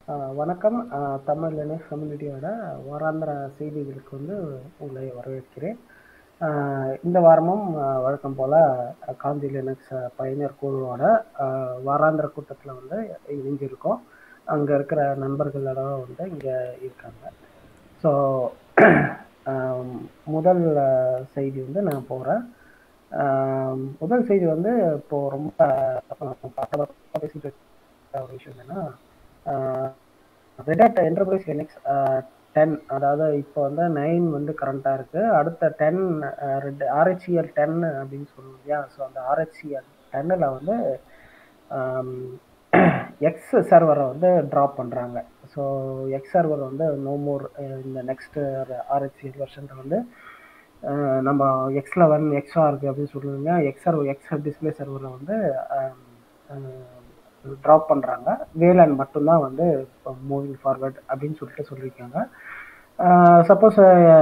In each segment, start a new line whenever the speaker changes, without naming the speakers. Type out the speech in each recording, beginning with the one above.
ஆஹ் வணக்கம் ஆஹ் தமிழ் லினக்ஸ் கம்யூனிட்டியோட வாராந்திர செய்திகளுக்கு வந்து உங்களை வரவேற்கிறேன் ஆஹ் இந்த வாரமும் ஆஹ் வழக்கம் போல் காஞ்சி லினக்ஸ் பயனர் குழுவோட ஆஹ் வாராந்திர கூட்டத்தில் வந்து இணைஞ்சிருக்கோம் அங்கே இருக்கிற நண்பர்களோட வந்து இங்கே இருக்காங்க ஸோ முதல் ஆஹ் செய்தி வந்து நான் போகிறேன் முதல் செய்தி வந்து இப்போ ரொம்ப பரபரப்பா பேசிட்டு இருக்க ஒரு விஷயம் என்னன்னா ரெட் என்டர்பிரைஸ் லினக்ஸ் டென் அதாவது இப்போ வந்து நைன் வந்து கரண்ட்டாக இருக்குது அடுத்த டென் ரெட் ஆர்ஹெச்இஎல் டென் அப்படின்னு சொல்லுவோம் இல்லையா ஸோ அந்த ஆர்ஹெச்இஎல் டென்னில் வந்து எக்ஸ் சர்வரை வந்து ட்ராப் பண்ணுறாங்க ஸோ எக்ஸ் சர்வர் வந்து நோ மோர் இந்த நெக்ஸ்ட் ஆர்ஹெச்இஎல் வருஷனில் வந்து அஹ் நம்ம எக்ஸ் லெவன் எக்ஸ்ஆ இருக்குது அப்படின்னு சொல்லுவாங்க எக்ஸ் சர்வர் எக்ஸ் டிஸ்பிளே சர்வரை வந்து ட்ராப் பண்ணுறாங்க வேலன் மட்டும்தான் வந்து மூவிங் ஃபார்வர்ட் அப்படின்னு சொல்லிட்டு சொல்லியிருக்காங்க சப்போஸ்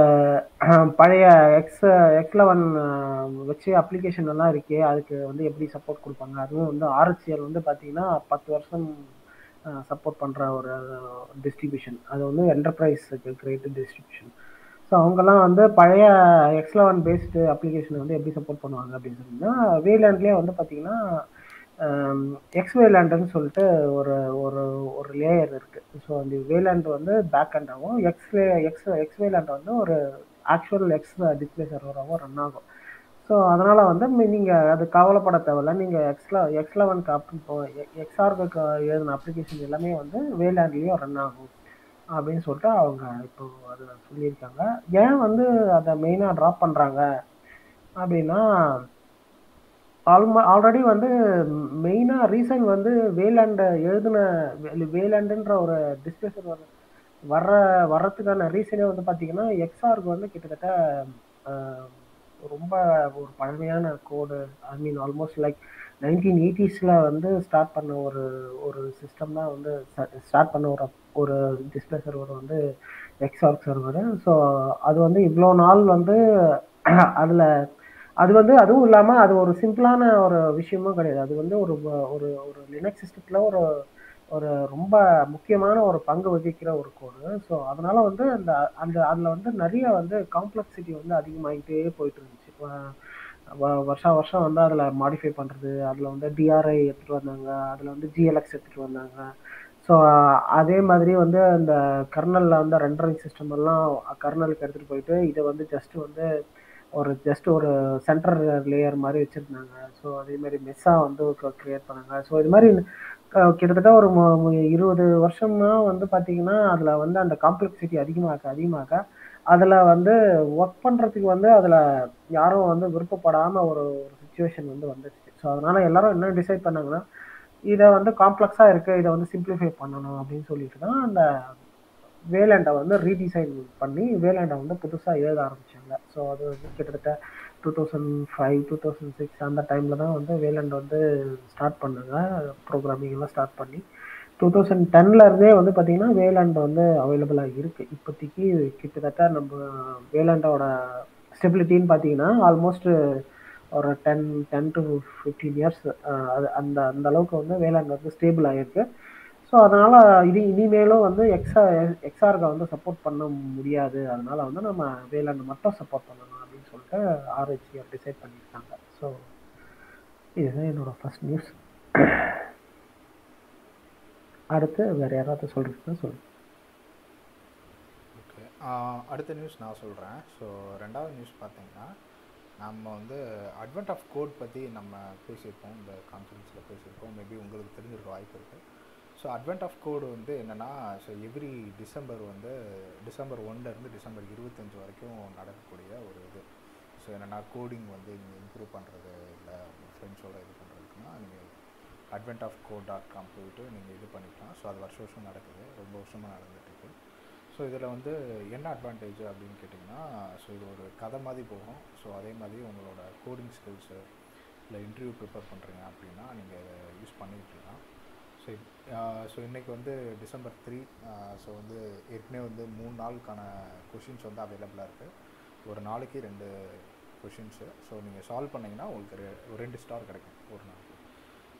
பழைய எக்ஸ் எக்ஸ் லெவன் வச்சு அப்ளிகேஷன் எல்லாம் இருக்கே அதுக்கு வந்து எப்படி சப்போர்ட் கொடுப்பாங்க அதுவும் வந்து ஆர்ஹெச்எல் வந்து பார்த்தீங்கன்னா பத்து வருஷம் சப்போர்ட் பண்ணுற ஒரு டிஸ்ட்ரிபியூஷன் அது வந்து என்டர்பிரைஸுக்கு கிரேட் டிஸ்ட்ரிபியூஷன் ஸோ அவங்கெல்லாம் வந்து பழைய எக்ஸ் லெவன் பேஸ்டு அப்ளிகேஷனை வந்து எப்படி சப்போர்ட் பண்ணுவாங்க அப்படின்னு சொன்னீங்கன்னா வேலேண்ட்லேயே வந்து பார்த்தீங்கன்னா எக்ஸ் வேலாண்டுன்னு சொல்லிட்டு ஒரு ஒரு ஒரு லேயர் இருக்குது ஸோ அந்த வேலாண்ட் வந்து பேக் ஹண்டாகவும் எக்ஸ் எக்ஸ் எக்ஸ் வேலாண்ட் வந்து ஒரு ஆக்சுவல் எக்ஸ் டிஸ்பிளே சர்வராகவும் ரன் ஆகும் ஸோ அதனால் வந்து நீங்கள் அது கவலைப்பட தேவையில்ல நீங்கள் எக்ஸ்ல எக்ஸ் லெவனுக்கு அப் எக்ஸ்ஆருக்கு எழுதின அப்ளிகேஷன் எல்லாமே வந்து வேலாண்ட்லேயும் ரன் ஆகும் அப்படின்னு சொல்லிட்டு அவங்க இப்போ அது சொல்லியிருக்காங்க ஏன் வந்து அதை மெயினாக ட்ராப் பண்ணுறாங்க அப்படின்னா ஆல்மோ ஆல்ரெடி வந்து மெயினாக ரீசன் வந்து வேலாண்டை எழுதின வேலாண்டுன்ற ஒரு டிஸ்பிளே சர்வர் வர்ற வர்றதுக்கான ரீசனே வந்து பார்த்தீங்கன்னா எக்ஸ்ஆருக்கு வந்து கிட்டத்தட்ட ரொம்ப ஒரு பழமையான code I mean almost like nineteen எயிட்டிஸில் வந்து ஸ்டார்ட் பண்ண ஒரு ஒரு சிஸ்டம் தான் வந்து ஸ்டார்ட் பண்ண ஒரு ஒரு டிஸ்பிளே சர்வர் வந்து எக்ஸ்ஆர்க் சர்வர் ஸோ அது வந்து இவ்வளோ நாள் வந்து அதில் அது வந்து அதுவும் இல்லாமல் அது ஒரு சிம்பிளான ஒரு விஷயமும் கிடையாது அது வந்து ஒரு ஒரு ஒரு லினக்ஸ் சிஸ்டத்தில் ஒரு ஒரு ரொம்ப முக்கியமான ஒரு பங்கு வகிக்கிற ஒரு கோடு ஸோ அதனால வந்து அந்த அந்த அதில் வந்து நிறைய வந்து காம்ப்ளெக்சிட்டி வந்து அதிகமாகிட்டே போயிட்டு இருந்துச்சு வருஷா வருஷம் வந்து அதில் மாடிஃபை பண்ணுறது அதில் வந்து டிஆர்ஐ எடுத்துகிட்டு வந்தாங்க அதில் வந்து ஜிஎல்எக்ஸ் எடுத்துகிட்டு வந்தாங்க ஸோ அதே மாதிரி வந்து அந்த கர்னலில் வந்து ரெண்டரிங் சிஸ்டம் எல்லாம் கர்னலுக்கு எடுத்துகிட்டு போயிட்டு இதை வந்து ஜஸ்ட் வந்து ஒரு ஜஸ்ட் ஒரு சென்டர் லேயர் மாதிரி வச்சுருந்தாங்க ஸோ அதே மாதிரி மெஸ்ஸாக வந்து க்ரியேட் பண்ணாங்க ஸோ இது மாதிரி கிட்டத்தட்ட ஒரு இருபது வருஷம்னா வந்து பார்த்தீங்கன்னா அதில் வந்து அந்த காம்ப்ளெக்சிட்டி அதிகமாக அதிகமாக அதில் வந்து ஒர்க் பண்ணுறதுக்கு வந்து அதில் யாரும் வந்து விருப்பப்படாமல் ஒரு ஒரு சுச்சுவேஷன் வந்து வந்துடுச்சு ஸோ அதனால் எல்லாரும் என்ன டிசைட் பண்ணாங்கன்னா இதை வந்து காம்ப்ளெக்ஸாக இருக்குது இதை வந்து சிம்பிளிஃபை பண்ணணும் அப்படின்னு சொல்லிட்டு தான் அந்த வேலாண்டை வந்து ரீடிசைன் பண்ணி வேலாண்டை வந்து புதுசாக எழுத ஆரம்பித்தாங்க ஸோ அது வந்து கிட்டத்தட்ட two thousand five two thousand six அந்த டைமில் தான் வந்து வேலாண்ட் வந்து ஸ்டார்ட் பண்ணாங்க ப்ரோக்ராமிங் எல்லாம் ஸ்டார்ட் பண்ணி டூ தௌசண்ட் டென்லேருந்தே வந்து பார்த்திங்கன்னா வேலாண்ட் வந்து அவைலபிளாக இருக்குது இப்போதைக்கு கிட்டத்தட்ட நம்ம வேலாண்டோட ஸ்டெபிலிட்டின்னு பார்த்தீங்கன்னா ஆல்மோஸ்ட் ஒரு ten ten to fifteen years அது அந்த அந்த அளவுக்கு வந்து வேளாண் வந்து ஸ்டேபிள் ஆகிருக்கு ஸோ அதனால் இது இனிமேலும் வந்து எக்ஸா எக்ஸ்ஆர்கை வந்து சப்போர்ட் பண்ண முடியாது அதனால் வந்து நம்ம வேளாண் மட்டும் சப்போர்ட் பண்ணணும் அப்படின்னு சொல்லிட்டு ஆர்ஹெச்ஆர் டிசைட் பண்ணியிருக்காங்க ஸோ இதுதான் என்னோட ஃபர்ஸ்ட் நியூஸ் அடுத்து வேறு யாராவது சொல்கிறீங்கன்னா சொல்லுங்கள்
ஓகே அடுத்த நியூஸ் நான் சொல்கிறேன் ஸோ ரெண்டாவது நியூஸ் பார்த்தீங்கன்னா நம்ம வந்து அட்வென்ட் ஆஃப் கோட் பற்றி நம்ம பேசியிருக்கோம் இந்த கான்ஃபரன்ஸில் பேசியிருக்கோம் மேபி உங்களுக்கு தெரிஞ்சிருக்க வாய்ப்பு இருக்குது ஸோ அட்வென்ட் ஆஃப் கோடு வந்து என்னென்னா ஸோ எவ்ரி டிசம்பர் வந்து டிசம்பர் ஒன்லேருந்து டிசம்பர் இருபத்தஞ்சி வரைக்கும் நடக்கக்கூடிய ஒரு இது ஸோ என்னென்னா கோடிங் வந்து நீங்கள் இம்ப்ரூவ் பண்ணுறது இல்லை ஃப்ரெண்ட்ஸோட இது பண்ணுறதுக்குன்னா நீங்கள் advent of code dot com போயிட்டு நீங்கள் இது பண்ணிக்கலாம் ஸோ அது வருஷம் வருஷம் நடக்குது ரொம்ப வருஷமாக நடந்துகிட்ருக்கு ஸோ இதில் வந்து என்ன அட்வான்டேஜ் அப்படின்னு கேட்டிங்கன்னா ஸோ இது ஒரு கதை மாதிரி போகும் ஸோ அதே மாதிரி உங்களோட கோடிங் ஸ்கில்ஸு இல்லை இன்டர்வியூ ப்ரிப்பேர் பண்ணுறீங்க அப்படின்னா நீங்கள் இதை யூஸ் பண்ணிக்கிட்டுருக்கலாம் ஸோ ஸோ இன்றைக்கி வந்து டிசம்பர் த்ரீ ஸோ வந்து ஏற்கனவே வந்து மூணு நாளுக்கான கொஷின்ஸ் வந்து அவைலபிளாக இருக்குது ஒரு நாளைக்கு ரெண்டு கொஷின்ஸு ஸோ நீங்கள் சால்வ் பண்ணிங்கன்னா உங்களுக்கு ரெ ரெண்டு ஸ்டார் கிடைக்கும் ஒரு நாளைக்கு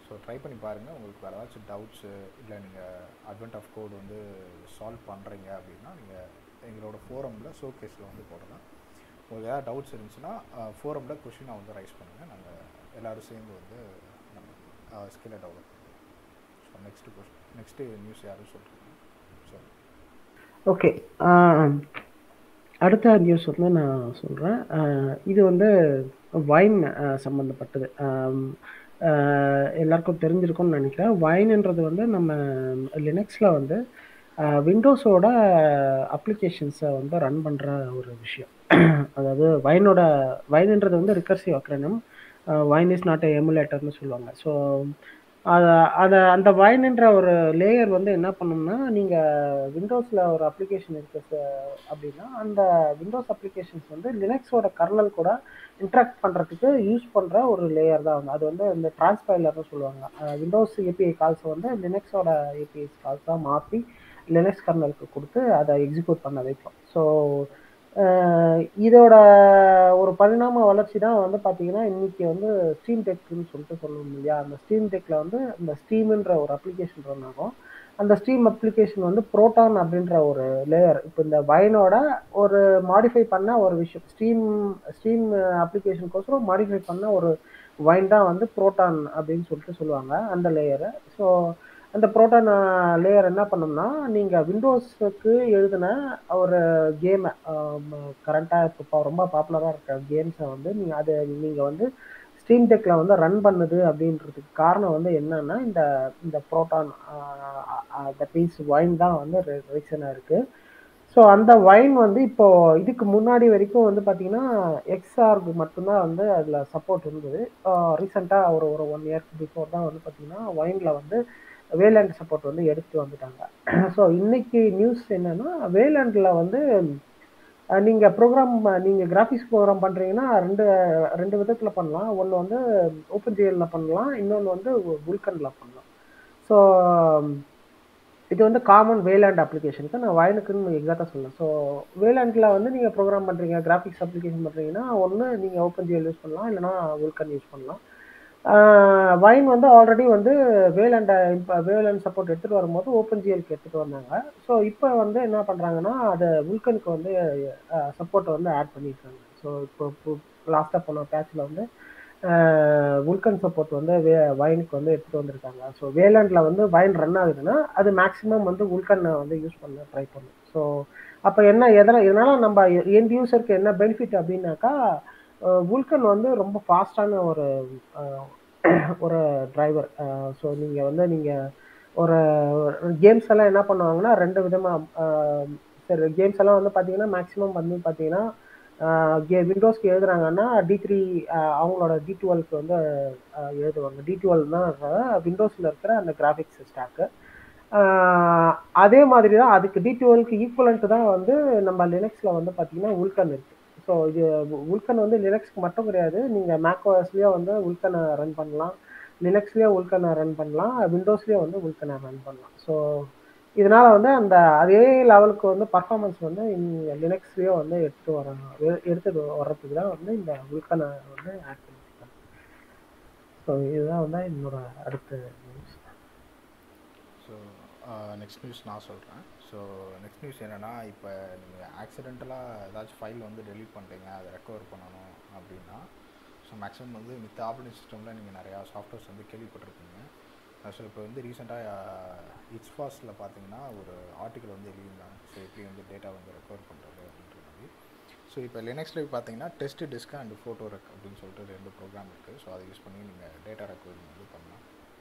ஸோ ட்ரை பண்ணி பாருங்கள் உங்களுக்கு வேறு ஏதாச்சும் டவுட்ஸு இல்லை நீங்கள் அட்வென்ட் ஆஃப் கோட் வந்து சால்வ் பண்ணுறீங்க அப்படின்னா நீங்கள் எங்களோட ஃபோரமில் ஷோகேஸில் வந்து போடலாம் உங்களுக்கு ஏதாவது டவுட்ஸ் இருந்துச்சுன்னா ஃபோரமில் கொஷினை வந்து ரைஸ் பண்ணுங்கள் நாங்கள் எல்லோரும் சேர்ந்து வந்து நம்ம ஸ்கில்லை டெவலப் பண்ணுவோம் so next question next news யாரும் சொல்கிறீங்க சரி
ஓகே அடுத்த நியூஸ் வந்து நான் சொல்கிறேன் இது வந்து வைன் சம்மந்தப்பட்டது எல்லாருக்கும் தெரிஞ்சிருக்கும்னு நினைக்கிறேன் வைன்ன்றது வந்து நம்ம லினக்ஸில் வந்து விண்டோஸோட அப்ளிகேஷன்ஸை வந்து ரன் பண்ணுற ஒரு விஷயம் அதாவது வைனோட வைன்ன்றது வந்து recursive acronym Wine is not எமுலேட்டர்னு சொல்லுவாங்க ஸோ அதை அதை அந்த வைன்ன்ற ஒரு லேயர் வந்து என்ன பண்ணோம்னா நீங்கள் விண்டோஸில் ஒரு அப்ளிகேஷன் இருக்கு அப்படின்னா அந்த விண்டோஸ் அப்ளிகேஷன்ஸ் வந்து லினக்ஸோட கர்னல் கூட இன்ட்ராக்ட் பண்ணுறதுக்கு யூஸ் பண்ணுற ஒரு லேயர் தான் வந்து அது வந்து இந்த டிரான்ஸ்பைலர்னு சொல்லுவாங்க விண்டோஸ் ஏபிஐ கால்ஸ் வந்து லினக்ஸோட ஏபிஐ கால்ஸ் தான் மாற்றி லினக்ஸ் கர்னலுக்கு கொடுத்து அதை எக்ஸிக்யூட் பண்ண வைக்கும் ஸோ இதோட ஒரு பரிணாம வளர்ச்சி தான் வந்து பார்த்தீங்கன்னா இன்னைக்கு வந்து ஸ்டீம் டெக்னு சொல்லிட்டு சொல்லணும் இல்லையா அந்த ஸ்டீம் டெக்கில் வந்து இந்த ஸ்டீம்ன்ற ஒரு அப்ளிகேஷன் ரன் ஆகும் அந்த ஸ்டீம் அப்ளிகேஷன் வந்து ப்ரோட்டான் அப்படின்ற ஒரு லேயர் இப்போ இந்த வைனோட ஒரு மாடிஃபை பண்ண ஒரு விஷயம் ஸ்டீம் ஸ்டீம் அப்ளிகேஷனுக்கோசரம் மாடிஃபை பண்ண ஒரு வைன் தான் வந்து ப்ரோட்டான் அப்படின்னு சொல்லிட்டு சொல்லுவாங்க அந்த லேயரை ஸோ அந்த ப்ரோட்டான் லேயர் என்ன பண்ணோம்னா நீங்கள் விண்டோஸுக்கு எழுதின ஒரு கேமை கரண்ட்டாக இப்போ ரொம்ப பாப்புலராக இருக்க கேம்ஸை வந்து நீங்கள் அதை நீங்கள் வந்து ஸ்டீம் டெக்கில் வந்து ரன் பண்ணுது அப்படின்றதுக்கு காரணம் வந்து என்னன்னா இந்த இந்த ப்ரோட்டான் தட் மீன்ஸ் வைன் தான் வந்து ரீசனாக இருக்குது ஸோ அந்த வைன் வந்து இப்போ இதுக்கு முன்னாடி வரைக்கும் வந்து பார்த்தீங்கன்னா எக்ஸ்ஆர்க்கு மட்டும்தான் வந்து அதில் சப்போர்ட் இருந்தது ரீசெண்டாக ஒரு ஒரு ஒன் இயர்க்கு பிஃபோர் தான் வந்து பார்த்தீங்கன்னா வைனில் வந்து வேலாண்ட் சப்போர்ட் வந்து எடுத்து வந்துட்டாங்க ஸோ இன்னைக்கு நியூஸ் என்னன்னா வேலாண்டில் வந்து நீங்கள் ப்ரோக்ராம் நீங்கள் கிராஃபிக்ஸ் ப்ரோக்ராம் பண்ணுறீங்கன்னா ரெண்டு ரெண்டு விதத்தில் பண்ணலாம் ஒன்று வந்து ஓப்பன் ஜிஎல்ல பண்ணலாம் இன்னொன்று வந்து குல்கனில் பண்ணலாம் ஸோ இது வந்து காமன் வேலாண்ட் அப்ளிகேஷனுக்கு நான் வயனுக்குன்னு எக்ஸாக்டாக சொல்லலாம் ஸோ வேலாண்டில் வந்து நீங்கள் ப்ரோக்ராம் பண்ணுறீங்க கிராஃபிக்ஸ் அப்ளிகேஷன் பண்ணுறீங்கன்னா ஒன்று நீங்கள் ஓப்பன் ஜிஎல் யூஸ் பண்ணலாம் இல்லைனா குல்கன் யூஸ் பண்ணலாம் வைன் வந்து ஆல்ரெடி வந்து வேலண்ட இப்போ வேலண்ட் சப்போர்ட் எடுத்துகிட்டு வரும்போது ஓப்பன் ஜிஎல்க்கு எடுத்துகிட்டு வந்தாங்க ஸோ இப்போ வந்து என்ன பண்ணுறாங்கன்னா அதை உல்கனுக்கு வந்து சப்போர்ட்டை வந்து ஆட் பண்ணியிருக்காங்க ஸோ இப்போ லாஸ்ட்டாக போன பேட்சில் வந்து உல்கன் சப்போர்ட் வந்து வே வைனுக்கு வந்து எடுத்துகிட்டு வந்திருக்காங்க ஸோ வேலண்டில் வந்து வைன் ரன் ஆகுதுன்னா அது மேக்ஸிமம் வந்து உல்கனை வந்து யூஸ் பண்ண ட்ரை பண்ணும் ஸோ அப்போ என்ன எதனால் இதனால் நம்ம எண்ட் யூசருக்கு என்ன பெனிஃபிட் அப்படின்னாக்கா உல்கன் வந்து ரொம்ப ஃபாஸ்டான ஒரு ஒரு டிரைவர் ஸோ நீங்கள் வந்து நீங்கள் ஒரு கேம்ஸ் எல்லாம் என்ன பண்ணுவாங்கன்னா ரெண்டு விதமாக சரி கேம்ஸ் எல்லாம் வந்து பார்த்தீங்கன்னா மேக்ஸிமம் வந்து பார்த்தீங்கன்னா கே விண்டோஸ்க்கு எழுதுறாங்கன்னா டி த்ரீ அவங்களோட டி டுவெல்க்கு வந்து எழுதுவாங்க டி டுவெல் தான் விண்டோஸில் இருக்கிற அந்த கிராஃபிக்ஸ் ஸ்டாக்கு அதே மாதிரி தான் அதுக்கு டி டுவெல்க்கு ஈக்குவலண்ட் தான் வந்து நம்ம லினக்ஸில் வந்து பார்த்தீங்கன்னா உல்கன் இருக்குது ஸோ இது உல்கன் வந்து லினக்ஸ்க்கு மட்டும் கிடையாது நீங்கள் மேக்ஓஎஸ்லேயும் வந்து உல்கனை ரன் பண்ணலாம் லினக்ஸ்லேயும் உல்கனை ரன் பண்ணலாம் விண்டோஸ்லேயும் வந்து உல்கனை ரன் பண்ணலாம் ஸோ இதனால் வந்து அந்த அதே லெவலுக்கு வந்து பர்ஃபார்மன்ஸ் வந்து இங்கே லினக்ஸ்லேயும் வந்து எடுத்துகிட்டு வராங்க எடுத்துகிட்டு வர்றதுக்கு தான் வந்து இந்த உல்கனை வந்து ஆட் பண்ணியிருக்காங்க ஸோ இதுதான் வந்து என்னோட அடுத்த நியூஸ்
ஸோ நெக்ஸ்ட் நியூஸ் நான் சொல்கிறேன் ஸோ நெக்ஸ்ட் நியூஸ் என்னென்னா இப்போ நீங்கள் ஆக்சிடென்டலாக ஏதாச்சும் ஃபைல் வந்து டெலீட் பண்ணுறீங்க அதை ரெக்கவர் பண்ணணும் அப்படின்னா ஸோ மேக்ஸிமம் வந்து மித்த ஆப்ரேட்டிங் சிஸ்டமில் நீங்கள் நிறையா சாஃப்ட்வேர்ஸ் வந்து கேள்விப்பட்டிருப்பீங்க ஸோ இப்போ வந்து ரீசெண்டாக இட்ஸ் ஃபாஸ்ட்டில் பார்த்தீங்கன்னா ஒரு ஆர்டிக்கல் வந்து எழுதியிருந்தாங்க ஸோ எப்படி வந்து டேட்டா வந்து ரெக்கவர் பண்ணுறது அப்படின்ற மாதிரி ஸோ இப்போ லினக்ஸில் பார்த்தீங்கன்னா Test Disk and Photo Rec அப்படின்னு சொல்லிட்டு ரெண்டு ப்ரோக்ராம் இருக்குது ஸோ அதை யூஸ் பண்ணி நீங்கள் டேட்டா ரெக்கவரி வந்து பண்ணலாம்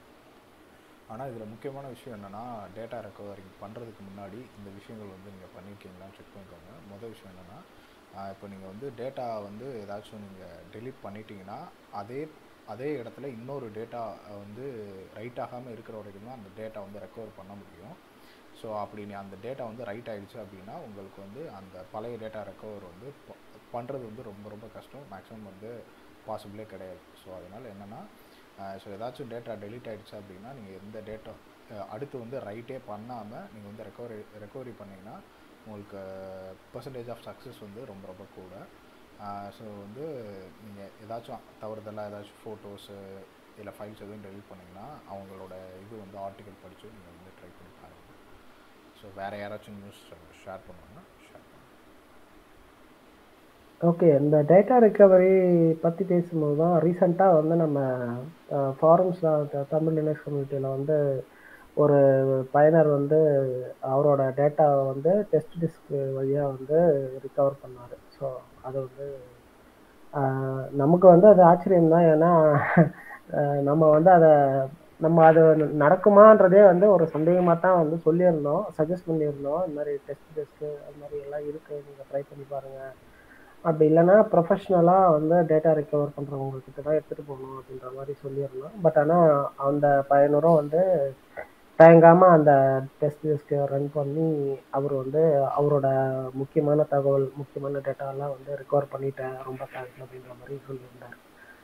ஆனால் இதில் முக்கியமான விஷயம் என்னென்னா டேட்டா ரெக்கவரிங் பண்ணுறதுக்கு முன்னாடி இந்த விஷயங்கள் வந்து நீங்கள் பண்ணியிருக்கீங்களான்னு செக் பண்ணிக்கோங்க மொதல் விஷயம் என்னென்னா இப்போ நீங்கள் வந்து டேட்டா வந்து ஏதாச்சும் நீங்கள் டெலீட் பண்ணிட்டீங்கன்னா அதே அதே இடத்துல இன்னொரு டேட்டா வந்து ரைட் ஆகாமல் இருக்கிற வரைக்கும் தான் அந்த டேட்டா வந்து ரெக்கவர் பண்ண முடியும் ஸோ அப்படி நீ அந்த டேட்டா வந்து ரைட் ஆகிடுச்சு அப்படின்னா உங்களுக்கு வந்து அந்த பழைய டேட்டா ரெக்கவர் வந்து பண்ணுறது வந்து ரொம்ப ரொம்ப கஷ்டம் மேக்ஸிமம் வந்து பாசிபிளே கிடையாது ஸோ அதனால் என்னென்னா ஸோ ஏதாச்சும் டேட்டா டெலீட் ஆகிடுச்சு அப்படின்னா நீங்கள் எந்த டேட்டா அடுத்து வந்து ரைட்டே பண்ணாமல் நீங்கள் வந்து ரெக்கவரி ரெக்கவரி பண்ணிங்கன்னா உங்களுக்கு பர்சன்டேஜ் ஆஃப் சக்ஸஸ் வந்து ரொம்ப ரொம்ப கூட ஸோ வந்து நீங்கள் ஏதாச்சும் தவறுதலாக ஏதாச்சும் ஃபோட்டோஸு இல்லை ஃபைல்ஸ் எதுவும் டெலிட் பண்ணிங்கன்னா அவங்களோட இது வந்து ஆர்டிக்கல் படித்து நீங்கள் வந்து ட்ரை பண்ணி பாருங்கள் ஸோ வேறு யாராச்சும் நியூஸ் ஷேர் பண்ணுவாங்கன்னா ஷேர் பண்ணுங்கள்
ஓகே இந்த டேட்டா ரெக்கவரி பற்றி பேசும்போது தான் ரீசெண்டாக வந்து நம்ம ஃபாரம்ஸில் தமிழ் லினக்ஸ் கம்யூனிட்டியில் வந்து ஒரு பயனர் வந்து அவரோட டேட்டாவை வந்து டெஸ்ட் டிஸ்க் வழியாக வந்து ரிகவர் பண்ணார் ஸோ அது வந்து ஆஹ், நமக்கு வந்து அது ஆச்சரியம் தான் ஏன்னா ஆஹ், நம்ம வந்து அதை நம்ம அது நடக்குமான்றதே வந்து ஒரு சந்தேகமாக தான் வந்து சொல்லியிருந்தோம் சஜஸ்ட் பண்ணியிருந்தோம் இந்த மாதிரி டெஸ்ட் டெஸ்ட்டு அது மாதிரி எல்லாம் இருக்குது நீங்கள் ட்ரை பண்ணி பாருங்கள் அப்படி இல்லைன்னா ப்ரொஃபஷ்னலாக வந்து டேட்டா ரெக்கவர் பண்ணுறவங்க கிட்ட தான் எடுத்துகிட்டு போகணும் அப்படின்ற மாதிரி சொல்லியிருந்தோம் பட் ஆனால் அந்த பயனரும் வந்து தயங்காமல் அந்த டெஸ்ட் டெஸ்ட்டை ரன் பண்ணி அவர் வந்து அவரோட முக்கியமான தகவல் முக்கியமான டேட்டாலாம் வந்து ரெக்கவர் பண்ணிட்டேன் ரொம்ப தேங்க்ஸ் அப்படின்ற மாதிரி சொல்லியிருந்தார்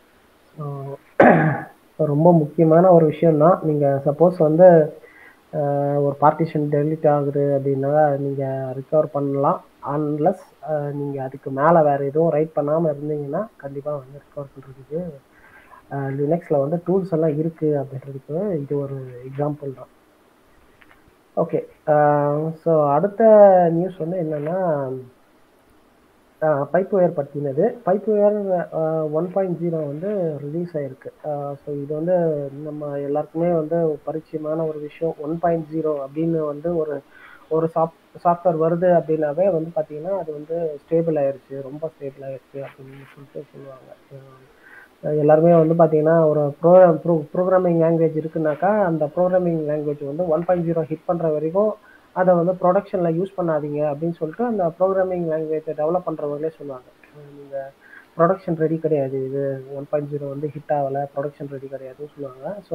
ஸோ ரொம்ப முக்கியமான ஒரு விஷயம்தான் நீங்கள் சப்போஸ் வந்து அஹ், ஒரு பார்ட்டிஷன் டெலிட் ஆகுது அப்படின்னா நீங்கள் ரிகவர் பண்ணலாம் அன்லஸ் நீங்கள் அதுக்கு மேலே வேறு எதுவும் ரைட் பண்ணாமல் இருந்தீங்கன்னா கண்டிப்பாக வந்து ரிகவர் பண்ணுறதுக்கு லினக்ஸில் வந்து டூல்ஸ் எல்லாம் இருக்குது அப்படின்றதுக்கு இது ஒரு எக்ஸாம்பிள் தான் ஓகே ஸோ அடுத்த நியூஸ் வந்து என்னென்னா பைப் ஒயர் பற்றினது Pipe Wire one point zero வந்து ரிலீஸ் ஆகிருக்கு ஸோ இது வந்து நம்ம எல்லாருக்குமே வந்து பரிச்சயமான ஒரு விஷயம் ஒன் பாயிண்ட் ஜீரோ அப்படின்னு வந்து ஒரு ஒரு சாஃப்ட் சாஃப்ட்வேர் வருது அப்படின்னாவே வந்து பார்த்தீங்கன்னா அது வந்து ஸ்டேபிள் ஆயிருச்சு ரொம்ப ஸ்டேபிள் ஆயிருச்சு அப்படின்னு சொல்லிட்டு சொல்லுவாங்க அஹ் எல்லாருமே வந்து பார்த்தீங்கன்னா ஒரு ப்ரோ ப்ரோ ப்ரோக்ராமிங் லாங்குவேஜ் இருக்குனாக்கா அந்த ப்ரோக்ராமிங் லாங்குவேஜ் வந்து ஒன் பாயிண்ட் ஜீரோ ஹிட் பண்ணுற வரைக்கும் அதை வந்து ப்ரொடக்ஷனில் யூஸ் பண்ணாதீங்க அப்படின்னு சொல்லிட்டு அந்த ப்ரோக்ராமிங் லாங்குவேஜை டெவலப் பண்ணுறவங்களே சொல்லுவாங்க நீங்கள் ப்ரொடக்ஷன் ரெடி கிடையாது இது ஒன் பாயிண்ட் ஜீரோ வந்து ஹிட் ஆகலை ப்ரொடக்ஷன் ரெடி கிடையாதுன்னு சொல்லுவாங்க ஸோ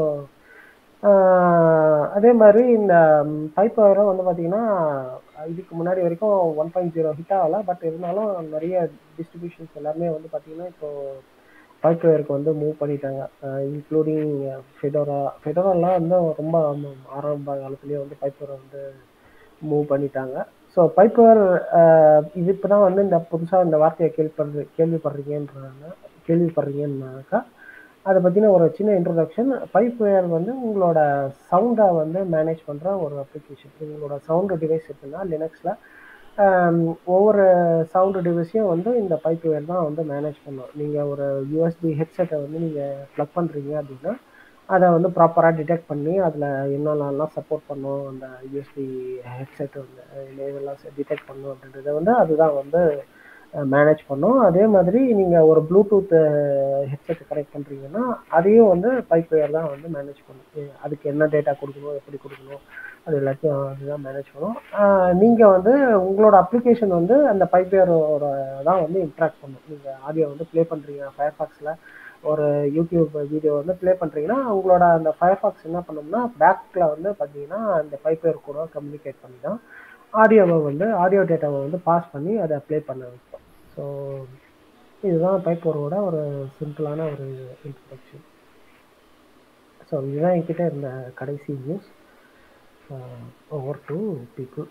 அதே மாதிரி இந்த பைப் வயரும் வந்து பார்த்தீங்கன்னா இதுக்கு முன்னாடி வரைக்கும் ஒன் பாயிண்ட் ஜீரோ ஹிட் ஆகலை பட் இருந்தாலும் நிறைய டிஸ்ட்ரிபியூஷன்ஸ் எல்லாமே வந்து பார்த்தீங்கன்னா இப்போ பைப் வயருக்கு வந்து மூவ் பண்ணிட்டாங்க இன்க்ளூடிங் ஃபெடோரா ஃபெடோராலாம் வந்து ரொம்ப ஆரம்ப காலத்துலேயே வந்து பைப் வயரை வந்து மூவ் பண்ணிட்டாங்க ஸோ பைப்பர் இது இப்போ தான் வந்து இந்த புதுசாக இந்த வார்த்தையை கேள்விப்படுற கேள்விப்படுறீங்கன்றாங்க கேள்விப்படுறீங்கன்னாக்கா அதை பற்றின ஒரு சின்ன இன்ட்ரொடக்ஷன் பைப் வேர் வந்து உங்களோட சவுண்டை வந்து மேனேஜ் பண்ணுற ஒரு அப்ளிகேஷன் உங்களோட சவுண்டு டிவைஸ் இருக்குன்னா லினக்ஸில் ஒவ்வொரு சவுண்டு டிவைஸையும் வந்து இந்த பைப் வேர் தான் வந்து மேனேஜ் பண்ணும் நீங்கள் ஒரு யூஎஸ்பி ஹெட்செட்டை வந்து நீங்கள் ப்ளக் பண்ணுறீங்க அப்படின்னா அதை வந்து ப்ராப்பராக டிடெக்ட் பண்ணி அதில் என்னென்னலாம் சப்போர்ட் பண்ணும் அந்த யூஎஸ்பி ஹெட்செட் வந்து இதெல்லாம் டிடெக்ட் பண்ணும் அப்படின்றத வந்து அதுதான் வந்து மேனேஜ் பண்ணும் அதே மாதிரி நீங்கள் ஒரு ப்ளூடூத் ஹெட்செட் கனெக்ட் பண்ணுறீங்கன்னா அதையும் வந்து பைப் வேர் தான் வந்து மேனேஜ் பண்ணும் அதுக்கு என்ன டேட்டா கொடுக்கணும் எப்படி கொடுக்கணும் அது எல்லாத்தையும் அதுதான் மேனேஜ் பண்ணும் நீங்கள் வந்து உங்களோட அப்ளிகேஷன் வந்து அந்த பைப் வேரோட தான் வந்து இன்ட்ராக்ட் பண்ணும் நீங்கள் ஆடியோ வந்து ப்ளே பண்ணுறீங்க ஃபயர்ஃபாக்ஸில் ஒரு யூடியூப் வீடியோ வந்து ப்ளே பண்ணுறீங்கன்னா உங்களோட அந்த ஃபயர்ஃபாக்ஸ் என்ன பண்ணோம்னா பேக்கில் வந்து பார்த்தீங்கன்னா அந்த பைப்பேர் கூட கம்யூனிகேட் பண்ணி தான் ஆடியோவை வந்து ஆடியோ டேட்டாவை வந்து பாஸ் பண்ணி அதை ப்ளே பண்ண வைப்போம் ஸோ இதுதான் பைப்பரோட ஒரு சிம்பிளான ஒரு இன்ட்ரடக்ஷன் ஸோ இதுதான் என்கிட்ட இருந்த கடைசி news over to people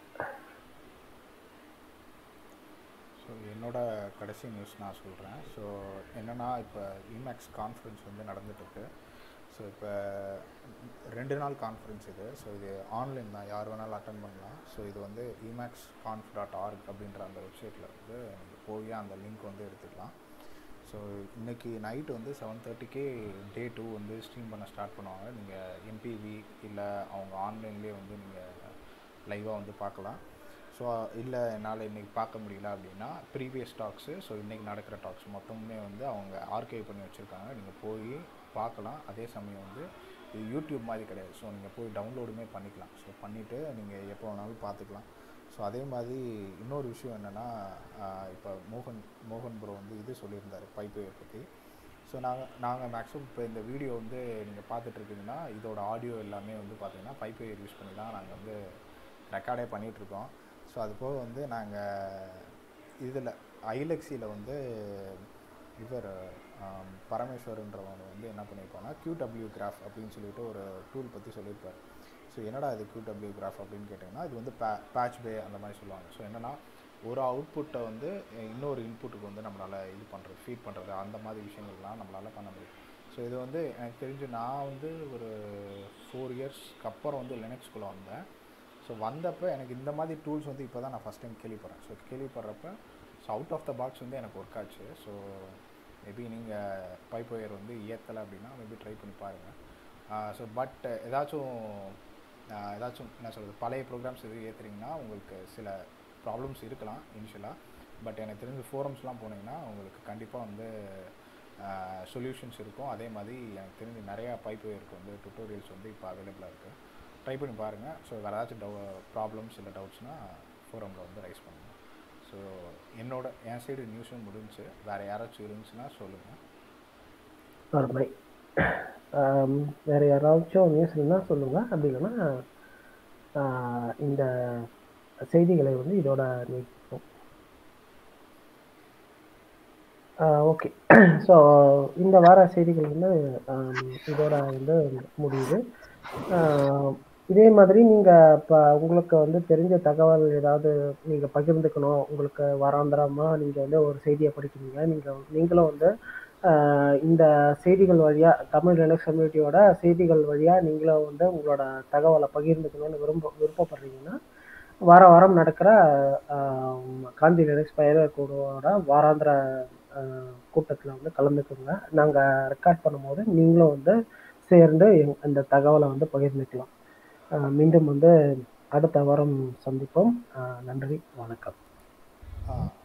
so என்னோட கடைசி நியூஸ் நான் சொல்கிறேன் ஸோ என்னென்னா இப்போ இமேக்ஸ் கான்ஃபரன்ஸ் வந்து நடந்துட்டுருக்கு ஸோ இப்போ ரெண்டு நாள் கான்ஃபரன்ஸ் இது ஸோ இது ஆன்லைன் தான் யார் வேணாலும் அட்டன் பண்ணலாம் ஸோ இது வந்து இமேக்ஸ் கான்ஃப் டாட் ஆர்க் அப்படின்ற அந்த வெப்சைட்டில் வந்து நீங்கள் போய் அந்த லிங்க் வந்து எடுத்துக்கலாம் ஸோ இன்றைக்கி நைட் வந்து செவன் தேர்ட்டிக்கே டே டூ வந்து ஸ்ட்ரீம் பண்ண ஸ்டார்ட் பண்ணுவாங்க நீங்கள் எம்பிவி இல்லை அவங்க ஆன்லைன்லேயே வந்து நீங்கள் லைவாக வந்து பார்க்கலாம் ஸோ இல்லை என்னால் இன்றைக்கி பார்க்க முடியல அப்படின்னா ப்ரீவியஸ் டாக்ஸு ஸோ இன்றைக்கி நடக்கிற டாக்ஸ் மொத்தமுமே வந்து அவங்க ஆர்கைவ் பண்ணி வச்சுருக்காங்க நீங்கள் போய் பார்க்கலாம் அதே சமயம் வந்து இது யூடியூப் மாதிரி கிடையாது ஸோ நீங்கள் போய் டவுன்லோடுமே பண்ணிக்கலாம் ஸோ பண்ணிவிட்டு நீங்கள் எப்போ வேணாலும் பார்த்துக்கலாம் ஸோ அதே மாதிரி இன்னொரு விஷயம் என்னென்னா இப்போ மோகன் மோகன் ப்ரோ வந்து இது சொல்லியிருந்தார் பைப்பை பற்றி ஸோ நாங்கள் நாங்கள் மேக்ஸிமம் இப்போ இந்த வீடியோ வந்து நீங்கள் பார்த்துட்ருக்கீங்கன்னா இதோட ஆடியோ எல்லாமே வந்து பார்த்தீங்கன்னா பைப்பை யூஸ் பண்ணி தான் நாங்கள் வந்து ரெக்கார்டே பண்ணிகிட்ருக்கோம் ஸோ அது போக வந்து நாங்கள் இதில் ஐலெக்ஸியில் வந்து இவர் பரமேஸ்வரன்றவங்க வந்து என்ன பண்ணியிருப்பாங்கன்னா கியூடபிள்யூ கிராஃப் அப்படின்னு சொல்லிட்டு ஒரு டூல் பற்றி சொல்லியிருப்பார் ஸோ என்னடா இது கியூடபிள்யூ கிராஃப் அப்படின்னு கேட்டிங்கன்னா இது வந்து பே பேட்ச் பே அந்த மாதிரி சொல்லுவாங்க ஸோ என்னென்னா ஒரு அவுட்புட்டை வந்து இன்னொரு இன்புட்டுக்கு வந்து நம்மளால் இது பண்ணுறது ஃபீட் பண்ணுறது அந்த மாதிரி விஷயங்கள்லாம் நம்மளால் பண்ண முடியும் ஸோ இது வந்து எனக்கு தெரிஞ்சு நான் வந்து ஒரு ஃபோர் இயர்ஸ்க்கு அப்புறம் வந்து லினக்ஸ்குள்ளே வந்தேன் ஸோ வந்தப்போ எனக்கு இந்த மாதிரி டூல்ஸ் வந்து இப்போ தான் நான் ஃபஸ்ட் டைம் கேள்விப்படுறேன் ஸோ கேள்விப்படுறப்ப so out of the box வந்து எனக்கு ஒர்க் ஆச்சு ஸோ மேபி நீங்கள் பைப் ஒயர் வந்து ஏற்றலை அப்படின்னா மேபி ட்ரை பண்ணி பாருங்கள் ஸோ பட் ஏதாச்சும் ஆஹ் ஏதாச்சும் என்ன சொல்கிறது பழைய ப்ரோக்ராம்ஸ் எதுவும் ஏற்றுறீங்கன்னா உங்களுக்கு சில ப்ராப்ளம்ஸ் இருக்கலாம் இனிஷியலாக பட் எனக்கு தெரிஞ்ச ஃபோரம்ஸ்லாம் போனீங்கன்னா உங்களுக்கு கண்டிப்பாக வந்து சொல்யூஷன்ஸ் இருக்கும் அதே மாதிரி எனக்கு தெரிஞ்சு நிறையா பைப் ஒயருக்கு வந்து டுட்டோரியல்ஸ் வந்து இப்போ அவைலபிளாக இருக்குது ட்ரை பண்ணி பாருங்கள் ஸோ வேறு ஏதாச்சும் டவு ப்ராப்ளம்ஸ் இல்லை டவுட்ஸ்னால் ஃபோரமில் வந்து ரைஸ் பண்ணுங்கள் ஸோ என்னோட என் சைடு நியூஸும் முடிஞ்சுச்சு வேறு யாராச்சும் இருந்துச்சுன்னா சொல்லுங்கள்
அருமை ஆம், வேற யாராச்சும் நியூஸ் இருந்தால் சொல்லுங்க அப்படி இல்லைன்னா ஆஹ், இந்த செய்திகளை வந்து இதோட நீட்டிப்போம் ஓகே ஸோ இந்த வார செய்திகள் வந்து ஆம், இதோட வந்து முடியுது ஆஹ், இதே மாதிரி நீங்கள் இப்போ உங்களுக்கு வந்து தெரிஞ்ச தகவல் ஏதாவது நீங்கள் பகிர்ந்துக்கணும் உங்களுக்கு வாராந்திரமாக நீங்கள் வந்து ஒரு செய்தியை படிக்கிறீங்க நீங்கள் நீங்களும் வந்து ஆஹ், இந்த செய்திகள் வழியாக தமிழ் லினக்ஸ் கம்யூனிட்டியோட செய்திகள் வழியாக நீங்களும் வந்து உங்களோட தகவலை பகிர்ந்துக்கணும்னு விரும்ப விருப்பப்படுறீங்கன்னா வார வாரம் நடக்கிற ஆஹ், காந்தி லினக்ஸ் பயனர் குழுவோட வாராந்திர கூட்டத்தில் வந்து கலந்துக்கோங்க நாங்கள் ரெக்கார்ட் பண்ணும்போது நீங்களும் வந்து சேர்ந்து எங்- அந்த தகவலை வந்து பகிர்ந்துக்கலாம் ஆஹ், மீண்டும் வந்து அடுத்த வாரம் சந்திப்போம் ஆஹ், நன்றி வணக்கம்
ஆ